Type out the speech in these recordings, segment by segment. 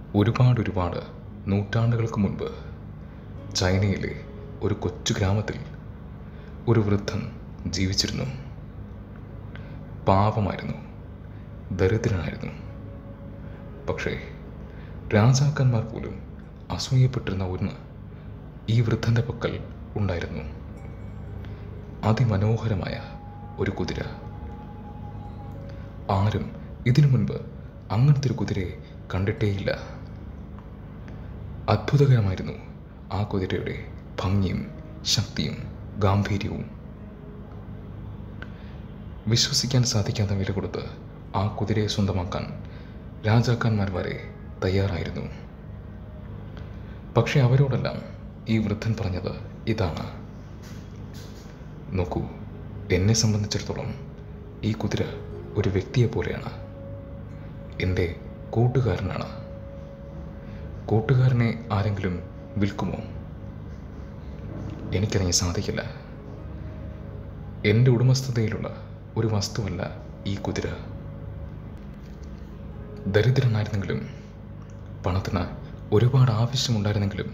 ഒരുപാട് ഒരുപാട് നൂറ്റാണ്ടുകൾക്ക് മുൻപ് ചൈനയിലെ ഒരു കൊച്ചു ഗ്രാമത്തിൽ ഒരു വൃദ്ധൻ ജീവിച്ചിരുന്നു പാവമായിരുന്നു ദരിദ്രനായിരുന്നു പക്ഷേ രാജാക്കന്മാർ പോലും അസൂയപ്പെട്ടിരുന്ന ഒന്ന് ഈ വൃദ്ധൻ്റെ പക്കൽ ഉണ്ടായിരുന്നു അതിമനോഹരമായ ഒരു കുതിര ആരും ഇതിനു മുൻപ് അങ്ങനത്തെ ഒരു കുതിരയെ കണ്ടിട്ടേയില്ല അത്ഭുതകരമായിരുന്നു ആ കുതിരയുടെ ഭംഗിയും ശക്തിയും ഗാംഭീര്യവും വിശ്വസിക്കാൻ സാധിക്കാത്ത വില കൊടുത്ത് ആ കുതിരയെ സ്വന്തമാക്കാൻ രാജാക്കന്മാർ വരെ തയ്യാറായിരുന്നു പക്ഷെ അവരോടെല്ലാം ഈ വൃദ്ധൻ പറഞ്ഞത് ഇതാണ് നോക്കൂ എന്നെ സംബന്ധിച്ചിടത്തോളം ഈ കുതിര ഒരു വ്യക്തിയെ പോലെയാണ് എൻ്റെ കൂട്ടുകാരനാണ് കൂട്ടുകാരനെ ആരെങ്കിലും വിൽക്കുമോ എനിക്കതിന് സാധിക്കില്ല എൻ്റെ ഉടമസ്ഥതയിലുള്ള ഒരു വസ്തുവല്ല ഈ കുതിര ദരിദ്രനായിരുന്നെങ്കിലും പണത്തിന് ഒരുപാട് ആവശ്യമുണ്ടായിരുന്നെങ്കിലും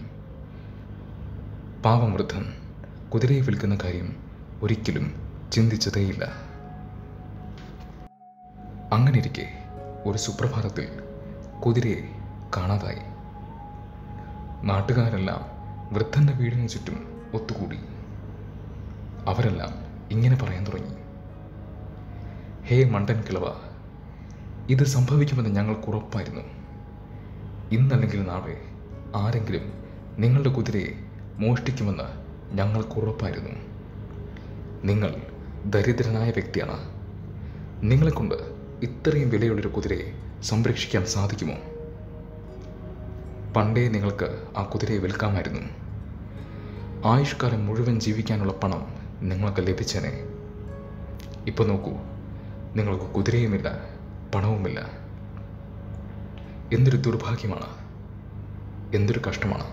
പാവം വൃദ്ധൻ കുതിരയെ വിൽക്കുന്ന കാര്യം ഒരിക്കലും ചിന്തിച്ചതേയില്ല അങ്ങനെയിരിക്കെ ഒരു സുപ്രഭാതത്തിൽ കുതിരയെ കാണാതായി നാട്ടുകാരെല്ലാം വൃദ്ധന്റെ വീടിന് ചുറ്റും ഒത്തുകൂടി അവരെല്ലാം ഇങ്ങനെ പറയാൻ തുടങ്ങി ഹേ മണ്ടൻ കിളവ ഇത് സംഭവിക്കുമെന്ന് ഞങ്ങൾക്ക് ഉറപ്പായിരുന്നു ഇന്നല്ലെങ്കിൽ നാളെ ആരെങ്കിലും നിങ്ങളുടെ കുതിരയെ മോഷ്ടിക്കുമെന്ന് ഞങ്ങൾക്ക് ഉറപ്പായിരുന്നു നിങ്ങൾ ദരിദ്രനായ വ്യക്തിയാണ് നിങ്ങളെക്കൊണ്ട് ഇത്രയും വിലയുള്ളൊരു കുതിരയെ സംരക്ഷിക്കാൻ സാധിക്കുമോ പണ്ടേ നിങ്ങൾക്ക് ആ കുതിരയെ വിൽക്കാമായിരുന്നു ആയുഷ്കാലം മുഴുവൻ ജീവിക്കാനുള്ള പണം നിങ്ങൾക്ക് ലഭിച്ചേനെ ഇപ്പോൾ നോക്കൂ നിങ്ങൾക്ക് കുതിരയുമില്ല പണവുമില്ല എന്തൊരു ദുർഭാഗ്യമാണ് എന്തൊരു കഷ്ടമാണ്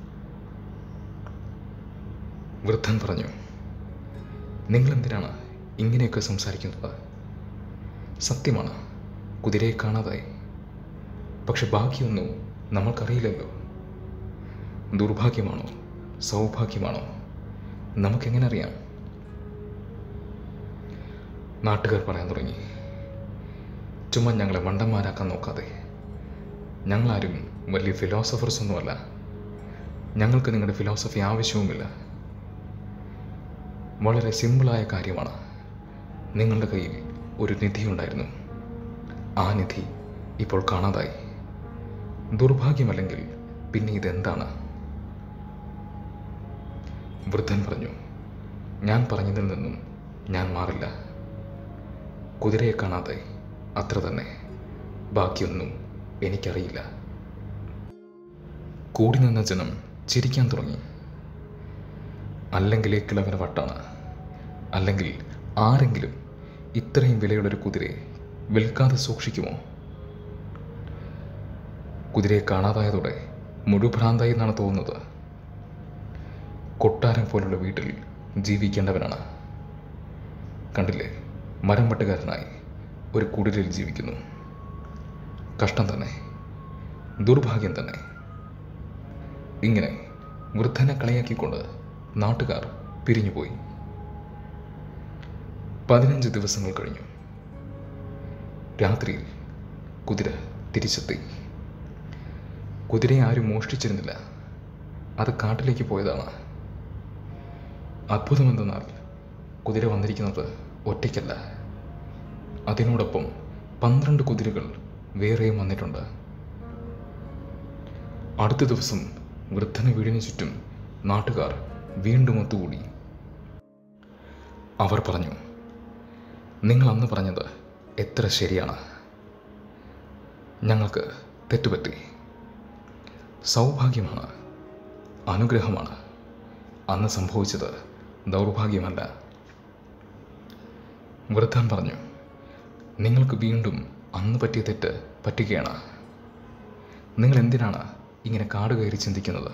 വൃദ്ധൻ പറഞ്ഞു നിങ്ങൾ എന്തിനാണ് ഇങ്ങനെയൊക്കെ സംസാരിക്കുന്നത് സത്യമാണ് കുതിരയെ കാണാതായി പക്ഷെ ബാക്കിയൊന്നും നമ്മൾക്കറിയില്ലല്ലോ ദുർഭാഗ്യമാണോ സൗഭാഗ്യമാണോ നമുക്കെങ്ങനെ അറിയാം നാട്ടുകാർ പറയാൻ തുടങ്ങി ചുമ്മാ ഞങ്ങളെ മണ്ടന്മാരാക്കാൻ നോക്കാതെ ഞങ്ങളാരും വലിയ ഫിലോസഫേഴ്സ് ഒന്നുമല്ല ഞങ്ങൾക്ക് നിങ്ങളുടെ ഫിലോസഫി ആവശ്യവുമില്ല വളരെ സിമ്പിളായ കാര്യമാണ് നിങ്ങളുടെ കയ്യിൽ ഒരു നിധി ഉണ്ടായിരുന്നു ആ നിധി ഇപ്പോൾ കാണാതായി ദുർഭാഗ്യമല്ലെങ്കിൽ പിന്നെ ഇതെന്താണ് വൃദ്ധൻ പറഞ്ഞു ഞാൻ പറഞ്ഞതിൽ നിന്നും ഞാൻ മാറില്ല കുതിരയെ കാണാതെ അത്ര തന്നെ ബാക്കിയൊന്നും എനിക്കറിയില്ല കൂടി നിന്ന ജനം ചിരിക്കാൻ തുടങ്ങി അല്ലെങ്കിൽ ഈ കിളവന് വട്ടാണ് അല്ലെങ്കിൽ ആരെങ്കിലും ഇത്രയും വിലയുള്ളൊരു കുതിരയെ വിൽക്കാതെ സൂക്ഷിക്കുമോ കുതിരയെ കാണാതായതോടെ മുഴുഭ്രാന്തായി എന്നാണ് തോന്നുന്നത് കൊട്ടാരം പോലുള്ള വീട്ടിൽ ജീവിക്കേണ്ടവനാണ് കണ്ടില്ലേ മരം വെട്ടുകാരനായി ഒരു കുടിലിൽ ജീവിക്കുന്നു കഷ്ടം തന്നെ ദുർഭാഗ്യം തന്നെ ഇങ്ങനെ വൃദ്ധനെ കളിയാക്കിക്കൊണ്ട് നാട്ടുകാർ പിരിഞ്ഞുപോയി പതിനഞ്ച് ദിവസങ്ങൾ കഴിഞ്ഞു രാത്രിയിൽ കുതിര തിരിച്ചെത്തി കുതിരയെ ആരും മോഷ്ടിച്ചിരുന്നില്ല അത് കാട്ടിലേക്ക് പോയതാണ് അത്ഭുതമെന്തെന്നാൽ കുതിര വന്നിരിക്കുന്നത് ഒറ്റയ്ക്കല്ല അതിനോടൊപ്പം പന്ത്രണ്ട് കുതിരകൾ വേറെയും വന്നിട്ടുണ്ട് അടുത്ത ദിവസം വൃദ്ധന വീടിന് ചുറ്റും നാട്ടുകാർ വീണ്ടും ഒത്തുകൂടി അവർ പറഞ്ഞു നിങ്ങൾ അന്ന് പറഞ്ഞത് എത്ര ശരിയാണ് ഞങ്ങൾക്ക് തെറ്റുപറ്റി സൗഭാഗ്യമാണ് അനുഗ്രഹമാണ് അന്ന് സംഭവിച്ചത് ദൗർഭാഗ്യമല്ല വൃദ്ധൻ പറഞ്ഞു നിങ്ങൾക്ക് വീണ്ടും അന്ന് പറ്റിയ തെറ്റ് പറ്റുകയാണ് നിങ്ങൾ എന്തിനാണ് ഇങ്ങനെ കാട് കയറി ചിന്തിക്കുന്നത്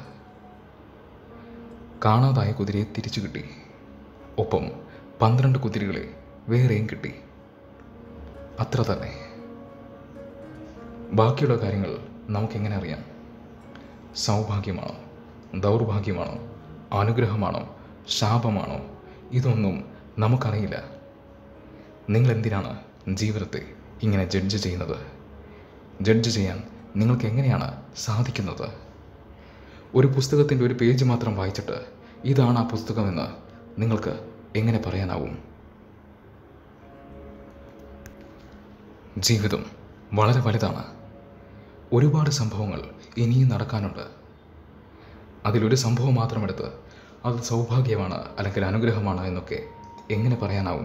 കാണാതായ കുതിരയെ തിരിച്ചു കിട്ടി ഒപ്പം പന്ത്രണ്ട് കുതിരകളെ വേറെയും കിട്ടി അത്ര തന്നെ ബാക്കിയുള്ള കാര്യങ്ങൾ നമുക്കെങ്ങനെ അറിയാം സൗഭാഗ്യമാണോ ദൗർഭാഗ്യമാണോ അനുഗ്രഹമാണോ ശാപമാണോ ഇതൊന്നും നമുക്കറിയില്ല നിങ്ങൾ എന്തിനാണ് ജീവിതത്തെ ഇങ്ങനെ ജഡ്ജ് ചെയ്യുന്നത് ജഡ്ജ് ചെയ്യാൻ നിങ്ങൾക്ക് എങ്ങനെയാണ് സാധിക്കുന്നത് ഒരു പുസ്തകത്തിൻ്റെ ഒരു പേജ് മാത്രം വായിച്ചിട്ട് ഇതാണ് ആ പുസ്തകമെന്ന് നിങ്ങൾക്ക് എങ്ങനെ പറയാനാവും ജീവിതം വളരെ വലുതാണ് ഒരുപാട് സംഭവങ്ങൾ ഇനിയും നടക്കാനുണ്ട് അതിലൊരു സംഭവം മാത്രമെടുത്ത് അത് സൗഭാഗ്യമാണ് അല്ലെങ്കിൽ അനുഗ്രഹമാണ് എന്നൊക്കെ എങ്ങനെ പറയാനാവും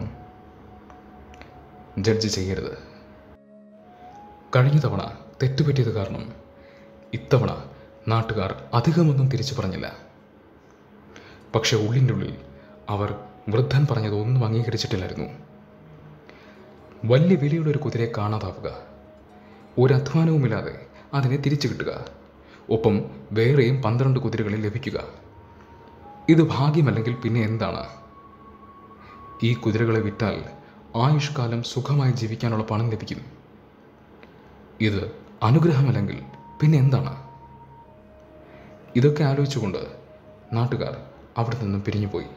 ജഡ്ജ് ചെയ്യരുത് കഴിഞ്ഞ തവണ തെറ്റുപറ്റിയത് കാരണം ഇത്തവണ നാട്ടുകാർ അധികമൊന്നും തിരിച്ചു പറഞ്ഞില്ല പക്ഷെ ഉള്ളിൻ്റെ ഉള്ളിൽ അവർ വൃദ്ധൻ പറഞ്ഞത് ഒന്നും അംഗീകരിച്ചിട്ടില്ലായിരുന്നു വലിയ വിലയുള്ള ഒരു കുതിരയെ കാണാതാവുക ഒരു അധ്വാനവുമില്ലാതെ അതിനെ തിരിച്ചു കിട്ടുക ഒപ്പം വേറെയും പന്ത്രണ്ട് കുതിരകളെ ലഭിക്കുക ഇത് ഭാഗ്യമല്ലെങ്കിൽ പിന്നെ എന്താണ് ഈ കുതിരകളെ വിറ്റാൽ ആയുഷ്കാലം സുഖമായി ജീവിക്കാനുള്ള പണം ലഭിക്കും ഇത് അനുഗ്രഹമല്ലെങ്കിൽ പിന്നെ എന്താണ് ഇതൊക്കെ ആലോചിച്ചുകൊണ്ട് നാട്ടുകാർ അവിടെ നിന്നും പിരിഞ്ഞുപോയി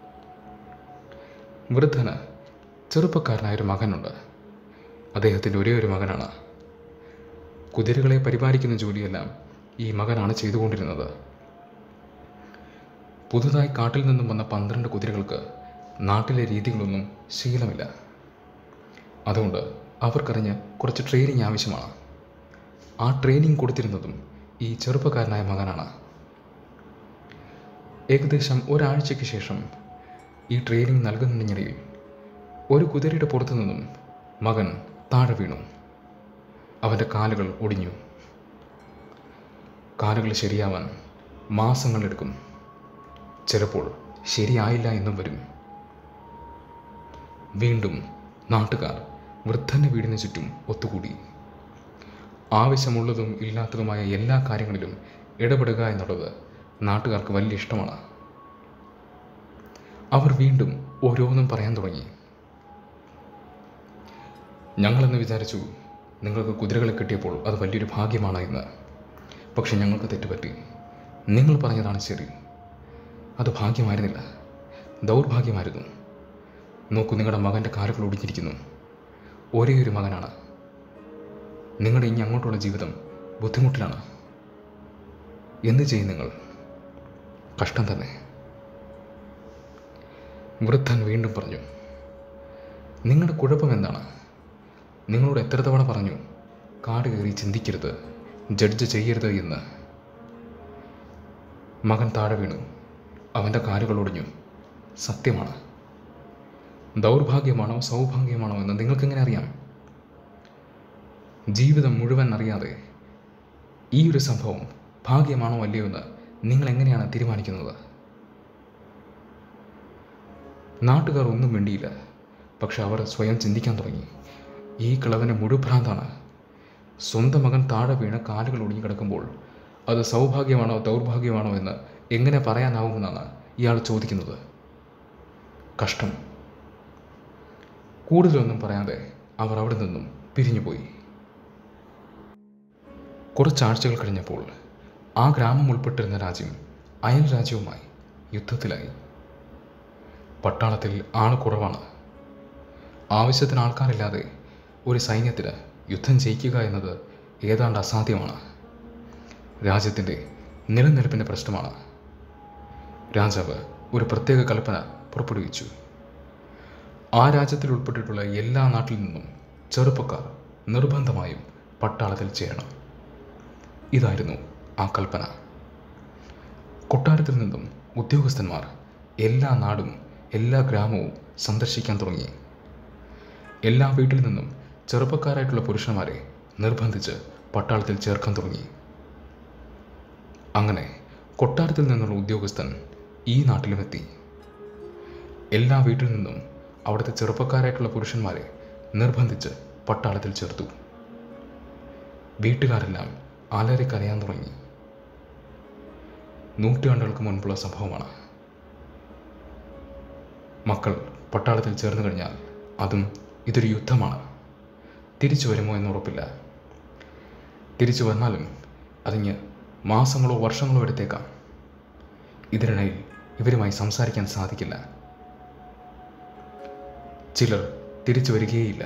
വൃദ്ധന് ചെറുപ്പക്കാരനായൊരു മകനുണ്ട് അദ്ദേഹത്തിൻ്റെ ഒരേ ഒരു മകനാണ് കുതിരകളെ പരിപാലിക്കുന്ന ജോലിയെല്ലാം ഈ മകനാണ് ചെയ്തുകൊണ്ടിരുന്നത് പുതുതായി കാട്ടിൽ നിന്നും വന്ന പന്ത്രണ്ട് കുതിരകൾക്ക് നാട്ടിലെ രീതികളൊന്നും ശീലമില്ല അതുകൊണ്ട് അവർക്കറിഞ്ഞ് കുറച്ച് ട്രെയിനിങ് ആവശ്യമാണ് ആ ട്രെയിനിങ് കൊടുത്തിരുന്നതും ഈ ചെറുപ്പക്കാരനായ മകനാണ് ഏകദേശം ഒരാഴ്ചയ്ക്ക് ശേഷം ഈ ട്രെയിനിങ് നൽകുന്നതിനിടയിൽ ഒരു കുതിരയുടെ പുറത്തു നിന്നും മകൻ താഴെ വീണു അവൻ്റെ കാലുകൾ ഒടിഞ്ഞു കാലുകൾ ശരിയാവാൻ മാസങ്ങളെടുക്കും ചിലപ്പോൾ ശരിയായില്ല എന്നും വരും വീണ്ടും നാട്ടുകാർ വൃദ്ധൻ്റെ വീടിന് ചുറ്റും ഒത്തുകൂടി ആവശ്യമുള്ളതും ഇല്ലാത്തതുമായ എല്ലാ കാര്യങ്ങളിലും ഇടപെടുക എന്നുള്ളത് നാട്ടുകാർക്ക് വലിയ ഇഷ്ടമാണ് അവർ വീണ്ടും ഓരോന്നും പറയാൻ തുടങ്ങി ഞങ്ങളെന്ന് വിചാരിച്ചു നിങ്ങൾക്ക് കുതിരകളെ കിട്ടിയപ്പോൾ അത് വലിയൊരു ഭാഗ്യമാണ് എന്ന് പക്ഷെ ഞങ്ങൾക്ക് തെറ്റുപറ്റി നിങ്ങൾ പറഞ്ഞതാണ് ശരി അത് ഭാഗ്യമായിരുന്നില്ല ദൗർഭാഗ്യമായിരുന്നു നോക്കൂ നിങ്ങളുടെ മകൻ്റെ കാലുകൾ ഒടിഞ്ഞിരിക്കുന്നു ഒരേ ഒരു മകനാണ് നിങ്ങളുടെ ഇനി അങ്ങോട്ടുള്ള ജീവിതം ബുദ്ധിമുട്ടിലാണ് എന്ത് ചെയ്യും നിങ്ങൾ കഷ്ടം തന്നെ വൃദ്ധൻ വീണ്ടും പറഞ്ഞു നിങ്ങളുടെ കുഴപ്പം എന്താണ് നിങ്ങളോട് എത്ര തവണ പറഞ്ഞു കാട് കയറി ചിന്തിക്കരുത് ജഡ്ജ് ചെയ്യരുത് എന്ന് മകൻ താഴെ വീണു അവൻ്റെ കാലുകൾ ഒടിഞ്ഞു സത്യമാണ് ദൗർഭാഗ്യമാണോ സൗഭാഗ്യമാണോ എന്ന് നിങ്ങൾക്കെങ്ങനെ അറിയാം ജീവിതം മുഴുവൻ അറിയാതെ ഈ ഒരു സംഭവം ഭാഗ്യമാണോ അല്ലയോ എന്ന് നിങ്ങൾ എങ്ങനെയാണ് തീരുമാനിക്കുന്നത് നാട്ടുകാർ ഒന്നും വേണ്ടിയില്ല പക്ഷെ അവർ സ്വയം ചിന്തിക്കാൻ തുടങ്ങി ഈ കിളവന് മുഴുഭ്രാന്താണ് സ്വന്തം മകൻ താഴെ വീണ് കാലുകൾ ഒടിഞ്ഞു കിടക്കുമ്പോൾ അത് സൗഭാഗ്യമാണോ ദൗർഭാഗ്യമാണോ എന്ന് എങ്ങനെ പറയാനാവുമെന്നാണ് ഇയാൾ ചോദിക്കുന്നത് കഷ്ടം കൂടുതലൊന്നും പറയാതെ അവർ അവിടെ നിന്നും പിരിഞ്ഞുപോയി കുറച്ചാഴ്ചകൾ കഴിഞ്ഞപ്പോൾ ആ ഗ്രാമം ഉൾപ്പെട്ടിരുന്ന രാജ്യം അയൽ രാജ്യവുമായി യുദ്ധത്തിലായി പട്ടാളത്തിൽ ആൾ കുറവാണ് ആവശ്യത്തിന് ആൾക്കാരില്ലാതെ ഒരു സൈന്യത്തിന് യുദ്ധം ജയിക്കുക എന്നത് ഏതാണ്ട് അസാധ്യമാണ് രാജ്യത്തിൻ്റെ നിലനിൽപ്പിൻ്റെ പ്രശ്നമാണ് രാജാവ് ഒരു പ്രത്യേക കൽപ്പന പുറപ്പെടുവിച്ചു ആ രാജ്യത്തിൽ ഉൾപ്പെട്ടിട്ടുള്ള എല്ലാ നാട്ടിൽ നിന്നും ചെറുപ്പക്കാർ നിർബന്ധമായും പട്ടാളത്തിൽ ചേരണം ഇതായിരുന്നു ആ കൽപ്പന കൊട്ടാരത്തിൽ നിന്നും ഉദ്യോഗസ്ഥന്മാർ എല്ലാ നാടും എല്ലാ ഗ്രാമവും സന്ദർശിക്കാൻ തുടങ്ങി എല്ലാ വീട്ടിൽ നിന്നും ചെറുപ്പക്കാരായിട്ടുള്ള പുരുഷന്മാരെ നിർബന്ധിച്ച് പട്ടാളത്തിൽ ചേർക്കാൻ തുടങ്ങി അങ്ങനെ കൊട്ടാരത്തിൽ നിന്നുള്ള ഉദ്യോഗസ്ഥൻ ഈ നാട്ടിലുമെത്തി എല്ലാ വീട്ടിൽ നിന്നും അവിടുത്തെ ചെറുപ്പക്കാരായിട്ടുള്ള പുരുഷന്മാരെ നിർബന്ധിച്ച് പട്ടാളത്തിൽ ചേർത്തു വീട്ടുകാരെല്ലാം അലറി കരയാൻ തുടങ്ങി നൂറ്റാണ്ടുകൾക്ക് മുൻപുള്ള സംഭവമാണ് മക്കൾ പട്ടാളത്തിൽ ചേർന്ന് കഴിഞ്ഞാൽ അതും ഇതൊരു യുദ്ധമാണ് തിരിച്ചു വരുമോ എന്ന് ഉറപ്പില്ല തിരിച്ചു വന്നാലും അതിന് മാസങ്ങളോ വർഷങ്ങളോ എടുത്തേക്കാം ഇതിനിടയിൽ ഇവരുമായി സംസാരിക്കാൻ സാധിക്കില്ല ചിലർ തിരിച്ചു വരികയേയില്ല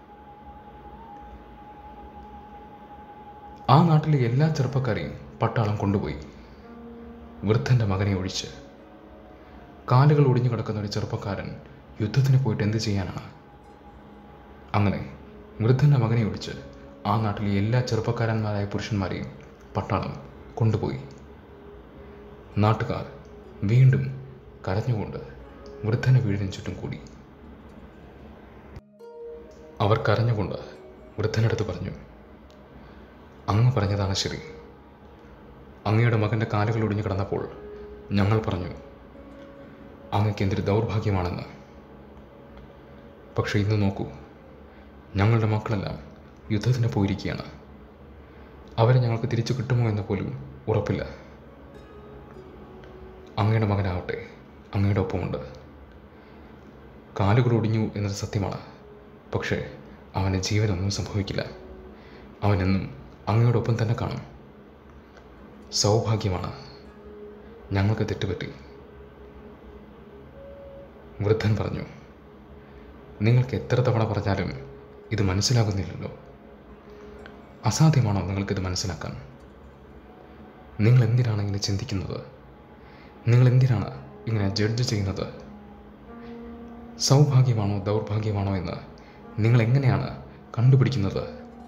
ആ നാട്ടിലെ എല്ലാ ചെറുപ്പക്കാരെയും പട്ടാളം കൊണ്ടുപോയി വൃദ്ധൻ്റെ മകനെ ഒഴിച്ച് കാലുകൾ ഒടിഞ്ഞു കിടക്കുന്ന ഒരു ചെറുപ്പക്കാരൻ യുദ്ധത്തിന് പോയിട്ട് എന്ത് ചെയ്യാനാണ് അങ്ങനെ വൃദ്ധൻ്റെ മകനെ ഒഴിച്ച് ആ നാട്ടിലെ എല്ലാ ചെറുപ്പക്കാരന്മാരായ പുരുഷന്മാരെയും പട്ടാളം കൊണ്ടുപോയി നാട്ടുകാർ വീണ്ടും കരഞ്ഞുകൊണ്ട് വൃദ്ധന് വീടിന് ചുറ്റും കൂടി അവർ കരഞ്ഞുകൊണ്ട് വൃദ്ധനടുത്ത് പറഞ്ഞു അങ്ങ് പറഞ്ഞതാണ് ശരി അങ്ങയുടെ മകൻ്റെ കാലുകൾ ഒടിഞ്ഞു കിടന്നപ്പോൾ ഞങ്ങൾ പറഞ്ഞു അങ്ങക്ക് എന്തൊരു ദൗർഭാഗ്യമാണെന്ന് പക്ഷേ ഇന്ന് നോക്കൂ ഞങ്ങളുടെ മക്കളെല്ലാം യുദ്ധത്തിന് പോയിരിക്കുകയാണ് അവരെ ഞങ്ങൾക്ക് തിരിച്ചു കിട്ടുമോ എന്ന് പോലും ഉറപ്പില്ല അങ്ങയുടെ മകനാവട്ടെ അങ്ങയുടെ ഒപ്പമുണ്ട് കാലുകൾ ഒടിഞ്ഞു എന്നത് സത്യമാണ് പക്ഷേ അവന് ജീവനൊന്നും സംഭവിക്കില്ല അവനെന്നും അങ്ങയോടൊപ്പം തന്നെ കാണും സൗഭാഗ്യമാണ് ഞങ്ങൾക്ക് തെറ്റുപറ്റി വൃദ്ധൻ പറഞ്ഞു നിങ്ങൾക്ക് എത്ര തവണ പറഞ്ഞാലും ഇത് മനസ്സിലാകുന്നില്ലല്ലോ അസാധ്യമാണോ നിങ്ങൾക്കിത് മനസ്സിലാക്കാൻ നിങ്ങൾ എന്തിനാണ് ഇങ്ങനെ ചിന്തിക്കുന്നത് നിങ്ങൾ എന്തിനാണ് ഇങ്ങനെ ജഡ്ജ് ചെയ്യുന്നത് സൗഭാഗ്യമാണോ ദൗർഭാഗ്യമാണോ എന്ന് നിങ്ങൾ എങ്ങനെയാണ് കണ്ടുപിടിക്കുന്നത്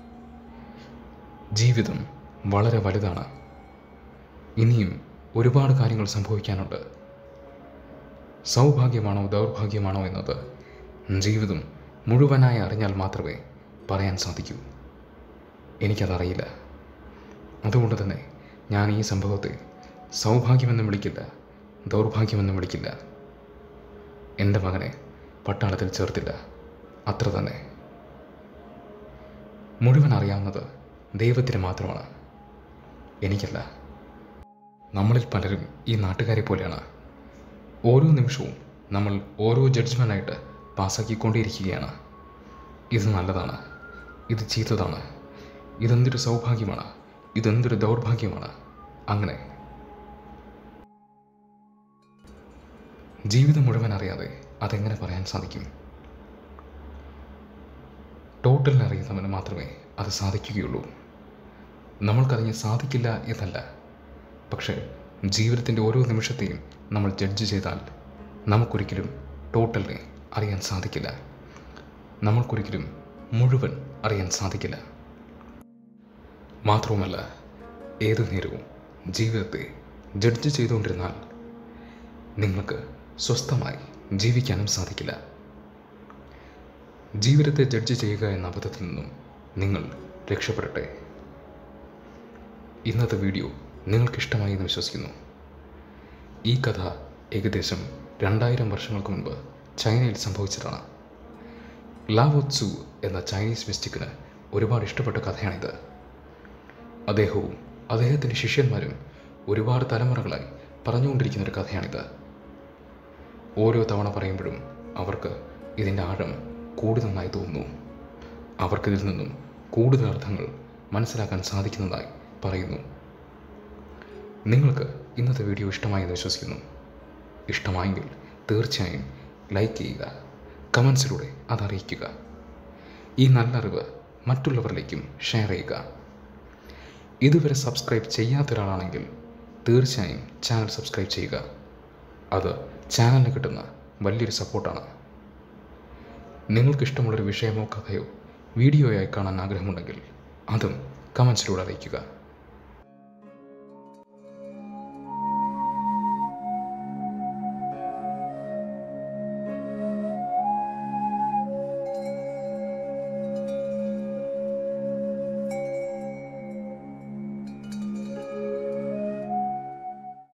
ജീവിതം വളരെ വലുതാണ് ഇനിയും ഒരുപാട് കാര്യങ്ങൾ സംഭവിക്കാനുണ്ട് സൗഭാഗ്യമാണോ ദൗർഭാഗ്യമാണോ എന്നത് ജീവിതം മുഴുവനായി അറിഞ്ഞാൽ മാത്രമേ പറയാൻ സാധിക്കൂ എനിക്കതറിയില്ല അതുകൊണ്ട് തന്നെ ഞാൻ ഈ സംഭവത്തെ സൗഭാഗ്യമെന്നും വിളിക്കില്ല ദൗർഭാഗ്യമെന്നും വിളിക്കില്ല എൻ്റെ മകനെ പട്ടാളത്തിൽ ചേർത്തില്ല അത്ര തന്നെ മുഴുവൻ അറിയാവുന്നത് ദൈവത്തിന് മാത്രമാണ് എനിക്കല്ല നമ്മളിൽ പലരും ഈ നാട്ടുകാരെ പോലെയാണ് ഓരോ നിമിഷവും നമ്മൾ ഓരോ ജഡ്ജ്മെൻ്റായിട്ട് പാസ്സാക്കിക്കൊണ്ടേയിരിക്കുകയാണ് ഇത് നല്ലതാണ് ഇത് ചീത്തതാണ് ഇതെന്തൊരു സൗഭാഗ്യമാണ് ഇതെന്തൊരു ദൗർഭാഗ്യമാണ് അങ്ങനെ ജീവിതം മുഴുവൻ അറിയാതെ അതെങ്ങനെ പറയാൻ സാധിക്കും ടോട്ടലിന് അറിയുന്നവന് മാത്രമേ അത് സാധിക്കുകയുള്ളൂ നമ്മൾക്കതിന് സാധിക്കില്ല എന്നല്ല പക്ഷേ ജീവിതത്തിൻ്റെ ഓരോ നിമിഷത്തെയും നമ്മൾ ജഡ്ജ് ചെയ്താൽ നമുക്കൊരിക്കലും ടോട്ടലിനെ അറിയാൻ സാധിക്കില്ല നമ്മൾക്കൊരിക്കലും മുഴുവൻ അറിയാൻ സാധിക്കില്ല മാത്രവുമല്ല ഏതു നേരവും ജീവിതത്തെ ജഡ്ജ് ചെയ്തുകൊണ്ടിരുന്നാൽ നിങ്ങൾക്ക് സ്വസ്ഥമായി ജീവിക്കാനും സാധിക്കില്ല ജീവിതത്തെ ജഡ്ജ് ചെയ്യുക എന്ന അബദ്ധത്തിൽ നിന്നും നിങ്ങൾ രക്ഷപ്പെടട്ടെ ഇന്നത്തെ വീഡിയോ നിങ്ങൾക്കിഷ്ടമായി എന്ന് വിശ്വസിക്കുന്നു ഈ കഥ ഏകദേശം രണ്ടായിരം വർഷങ്ങൾക്ക് മുൻപ് ചൈനയിൽ സംഭവിച്ചതാണ് ലാവോത്സു എന്ന ചൈനീസ് മിസ്റ്റിക്കിന് ഒരുപാട് ഇഷ്ടപ്പെട്ട കഥയാണിത് അദ്ദേഹവും അദ്ദേഹത്തിൻ്റെ ശിഷ്യന്മാരും ഒരുപാട് തലമുറകളായി പറഞ്ഞുകൊണ്ടിരിക്കുന്ന ഒരു കഥയാണിത് ഓരോ തവണ പറയുമ്പോഴും അവർക്ക് ഇതിൻ്റെ ആഴം കൂടുതൽ നന്നായി തോന്നുന്നു അവർക്കിതിൽ നിന്നും കൂടുതൽ അർത്ഥങ്ങൾ മനസ്സിലാക്കാൻ സാധിക്കുന്നതായി പറയുന്നു നിങ്ങൾക്ക് ഇന്നത്തെ വീഡിയോ ഇഷ്ടമായി എന്ന് വിശ്വസിക്കുന്നു ഇഷ്ടമായെങ്കിൽ തീർച്ചയായും ലൈക്ക് ചെയ്യുക കമൻസിലൂടെ അതറിയിക്കുക ഈ നല്ല അറിവ് മറ്റുള്ളവരിലേക്കും ഷെയർ ചെയ്യുക ഇതുവരെ സബ്സ്ക്രൈബ് ചെയ്യാത്ത ഒരാളാണെങ്കിൽ തീർച്ചയായും ചാനൽ സബ്സ്ക്രൈബ് ചെയ്യുക അത് ചാനലിന് കിട്ടുന്ന വലിയൊരു സപ്പോർട്ടാണ് നിങ്ങൾക്കിഷ്ടമുള്ളൊരു വിഷയമോ കഥയോ വീഡിയോയായി കാണാൻ ആഗ്രഹമുണ്ടെങ്കിൽ അതും കമൻസിലൂടെ അറിയിക്കുക